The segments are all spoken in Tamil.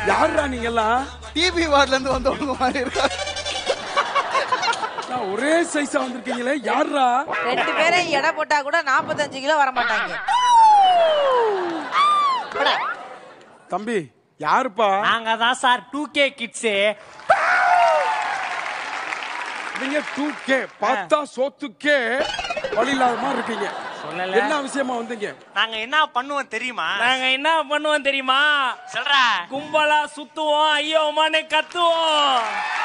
யாருடா நீங்க எல்லாம் டிபி வார்டுல இருந்து வந்தவங்க மாதிரி இருக்கா நான் ஒரே சைஸா வந்திருக்கீங்களே யாருடா ரெண்டு பேரும் எடை போட்டா கூட நாற்பத்தஞ்சு கிலோ வர மாட்டாங்க போடா. தம்பி யாருப்பா நாங்க தான் சார் டூ கே கிட்ஸு நீங்க டூ கே பார்த்தா சோத்துக்கே வழி இல்லாத மாதிரி இருக்கீங்க சொல்லல. என்ன விஷயமா வந்தீங்க நாங்க என்ன பண்ணுவோம் தெரியுமா நாங்க என்ன பண்ணுவோம் தெரியுமா சொல்ற கும்பலா சுத்துவோம் ஐயோ அம்மானே கத்துவோம்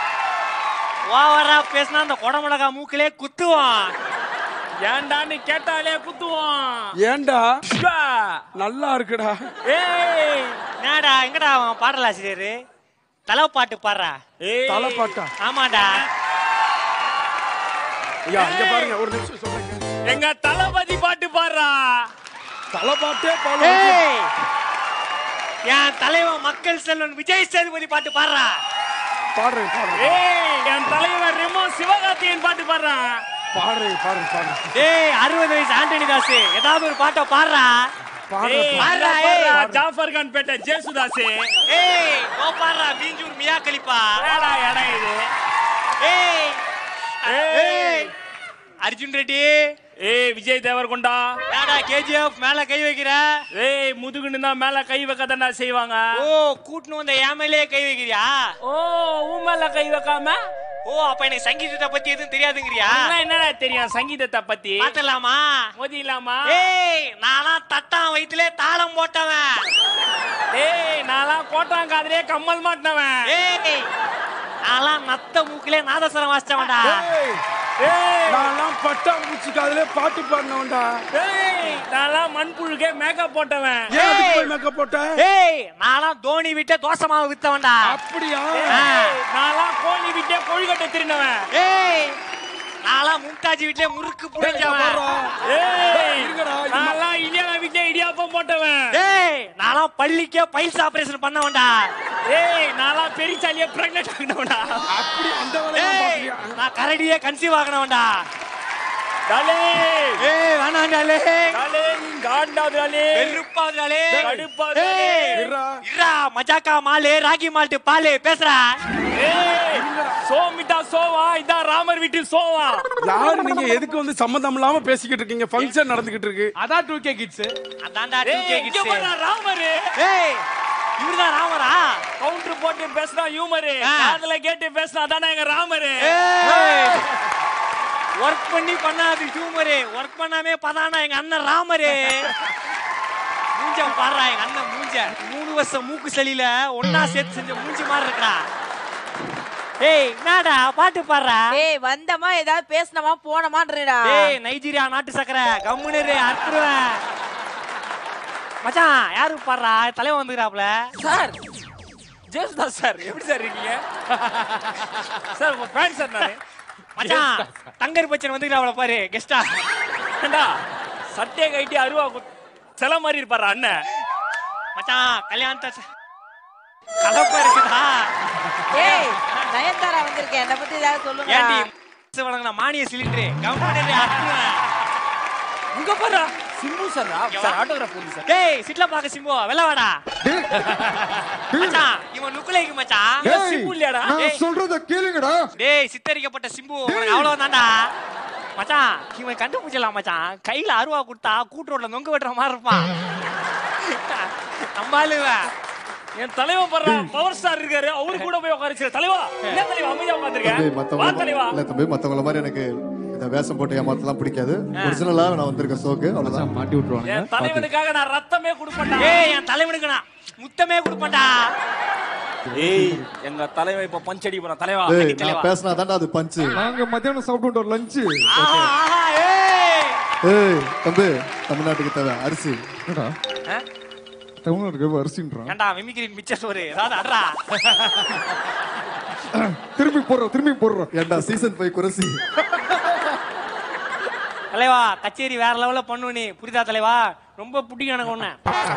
ஓவரா பேசினா அந்த குடமிளகா மூக்கிலே குத்துவோம் ஏன்டான்னு கேட்டாலே குத்துவோம் ஏன்டா ஷா. நல்லா இருக்குடா ஏய் என்னடா எங்கடா அவன் பாடல ஆசிரியரு தலை பாட்டு பாடுறா ஏய். தலைப்பாட்டா ஆமாடா ஐயா இங்க பாருங்க ஒரு நிமிஷம் சொல்றேங்க எங்க தளபதி பாட்டு பாடுறா தலைப்பாட்டே பாடு ஏய் என் தலைவன் மக்கள் செல்வன் விஜய் சேதுபதி பாட்டு பாடுறா பாடுறேன் பாடுறேன் ஏய் என் தலைவர் ரெமோ சிவகார்த்திகேயன் பாட்டு பாடுறா பாடுறேன் பாடுறேன் பாடுறேன் ஏய் அறுபது வயசு ஆண்டனி தாஸ் ஏதாவது ஒரு பாட்டை பாடுறா பாடுறேன் ஏய், பாடுறா, பாடுறா, ஏய். பாடுறா. ஜாஃபர் கான் பேட்டை ஜேசுதாஸ் ஏய் ஓ பாடுறா மீஞ்சூர் மியா கலிப்பா ஏடா இடம் இது ஏய் ஏய். ஏய் அர்ஜுன் ரெட்டி ஏய் விஜய் தேவர்கொண்டா ஏடா கேஜிஎஃப் மேல கை வைக்கிற ஏய் முதுகுன்னு தான் மேல கை வைக்கதான்டா செய்வாங்க ஓ கூட்டணும் வந்த ஏமையிலே கை வைக்கிறியா ஓ உன் மேல கை வைக்காம ஓ அப்ப எனக்கு சங்கீதத்தை பத்தி எதுவும் தெரியாதுங்கிறியா அதெல்லாம் என்னடா தெரியும் சங்கீதத்தை பத்தி பாத்தலாமா மோதிலாமா ஏய் நான்லாம் தட்டான் வயிற்றுல தாளம் போட்டவன் ஏய் நான்லாம் கோட்டாங்காதலே கம்மல் மாட்டினவன் ஏய் நான்லாம் நத்த மூக்கிலே நாதஸ்வரம் வாசிச்சவன்டா ஏய், ஏய் நான்லாம் பட்டா பூச்சி காதுல பாட்டு பாடினவன்டா ஏய் நான்லாம் மண்புழுக்கே மேக்கப் போட்டவன் ஏன் அதுக்கு ஏய். போய் மேக்கப் போட்ட ஏய் நான்லாம் தோனி விட்டு தோசை மாவு வித்தவன்டா அப்படியா ஏய், நான்லாம் கோழி விட்டே கொழுக்கட்டை திருநவன் ஏய் நான்லாம் மும்தாஜ் வீட்லயே முறுக்கு புடிஞ்சவன் பாடுறா. ஏய் இருங்கடா, இது நான்லாம் இலியானா விட்டே இடியாப்பம் போட்டவன் ஏய் நான்லாம் பள்ளிக்கே பைல்ஸ் ஆபரேஷன் பண்ணவன்டா ஏய் நான்லாம் பெரிச்சாலியே பிரெக்னென்ட் ஆகினவனா அப்படி அந்த வேலையை ஏய் பாக்குறியா நான் கரடியே கன்சீவ் ஆகணவன்டா டாலே ஏய் வேணாண்டாலே டாலே காண்டாது டாலே வெறுப்பாதுடாலே கடுப்பாதுடாலே. ஏய் இருடா. இருடா மஜாக்கா மாலு ராகி மால்ட்டு பாலு பேசுறா ஏய் சோமிட்டா சோவா இதான் ராமர் வீட்டு சோவா யாரு நீங்க எதுக்கு வந்து சம்மந்தம் இல்லாம பேசிக்கிட்டு இருக்கீங்க ஃபங்க்ஷன் நடந்துகிட்டு இருக்கு அதான் டூ கே கிட்ஸ் அதான்டா ஏய் 2K இங்க kids. பாரு ராமரு ஏய் இவர்தான் ராமரா கவுண்டர் போட்டு பேசுனா ஹியூமரு ஆ. காதுல கேட்டு பேசுனா தானே எங்க ராமரு ஏய் ஒர்க் பண்ணி பண்ணாது ஹியூமரு ஒர்க் பண்ணாமே பதானா எங்க அண்ணன் ராமரு மூஞ்ச பாடுறா எங்க அண்ணன் மூஞ்ச மூணு வருஷம் மூக்கு சளியில ஒன்னா சேர்த்து செஞ்ச மூஞ்சி மாதிரி இருக்கா ஏய் என்னடா பாட்டு பாடுறா ஏய் வந்தமா ஏதாவது பேசினமா போனமான்றா ஏய் நைஜீரியா நாட்டு சக்கரை கம்முனரு அறுத்துருவேன் மச்சான் யாரு பாடுறா தலைவன் வந்துக்கிறாப்ல சார் ஜேசுதாஸ் சார் எப்படி சார் இருக்கீங்க சார் உங்க ஃபேன் சார் நானு மச்சான் தங்கர் பச்சன் வந்துக்கிறாப்ல பாரு கெஸ்டா ஏண்டா சட்டையை கைட்டி அருவா குத்- சில மாதிரி இருப்பாரு அண்ணன் மச்சான் கல்யாணத்தை ச- கலப்பா இருக்குதா ஏய் நயன்தாரா வந்திருக்கேன் என்னை பத்தி ஏதாவது சொல்லுங்க ஏண்டி வழங்கின மானிய சிலிண்டரு கம்பெனி அறுத்துருவேன் உங்க பாரு சிம்பு சார் சார் ஆட்டோகிராஃப் வந்து சார் டேய் சிட்ல பாக்க சிம்பு வெள்ள வாடா மச்சான் இவன் நுக்குலைக்கு மச்சான் ஏய், சிம்பு இல்லையாடா? டேய். நான் சொல்றத கேளுங்கடா டேய் சித்தரிக்கப்பட்ட சிம்பு உனக்கு அவ்வளவு தான்டா மச்சான் இவன் கண்டுபிடிச்சலாம் மச்சான் கையில அருவா கொடுத்தா கூட்டு ரோட்ல நொங்க வெட்டுற மாதிரி இருப்பான் நம்பாளுவ என் தலைவன் பண்ற பவர் ஸ்டார் இருக்காரு அவரு கூட போய் உட்காரிச்சு தலைவா என்ன தலைவா அமைதியா தம்பி உட்காந்துருக்கேன் வா மத்தவங்க தலைவா இல்ல தம்பி மத்தவங்கள மாதிரி எனக்கு இந்த வேஷம் போட்டு ஏமாத்தலாம் பிடிக்காது ஒரிஜினலா நான் வந்திருக்கேன் ஷோக்கு அவ்வளவுதான் மாட்டி விட்டுருவாங்க என் தலைவனுக்காக நான் ரத்தமே கொடுப்பேன்டா ஏய் என் தலைவனுக்கு நான் முத்தமே கொடுப்பேன்டா ஏய் எங்க தலைவன் இப்ப பஞ்சடி போறான் தலைவா ஏய் அடி தலைவா. நான் பேசினா தான்டா அது பஞ்சு நாங்க மத்தியானம் சாப்பிட்டு ஒரு லஞ்சு ஆஹா ஆஹா ஏய் ஏய் தம்பி தமிழ்நாட்டுக்கு தேவை அரிசி ஆ? தமிழ்நாட்டுக்கு அரிசின்றான் ஏன்டா மிமிக்ரி மிச்ச சோறு ஏதாவது அட்ரா திரும்பி போடுறோம் திரும்பி போடுறோம் ஏன்டா சீசன் ஃபைவ் குறைசி தலைவா கச்சேரி வேற லெவல்ல பண்ணு நீ புரியுதா தலைவா ரொம்ப பிடிக்கும் எனக்கு ஒண்ணு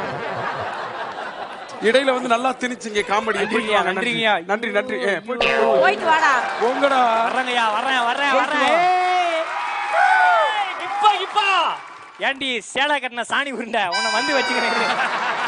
இடையில வந்து நல்லா திணிச்சிங்க காமெடி நன்றிங்கய்யா, நன்றிங்கய்யா. நன்றி நன்றி ஏ, போயிட்டு வா. போயிட்டு வாடா போங்கடா வர்றேங்கய்யா வர்றேன் வர்றேன் வர்றேன் ஏய். இப்ப இப்ப ஏண்டி சேலை கட்டின சாணி உருண்டை உன்னை வந்து வச்சுக்கிறேன்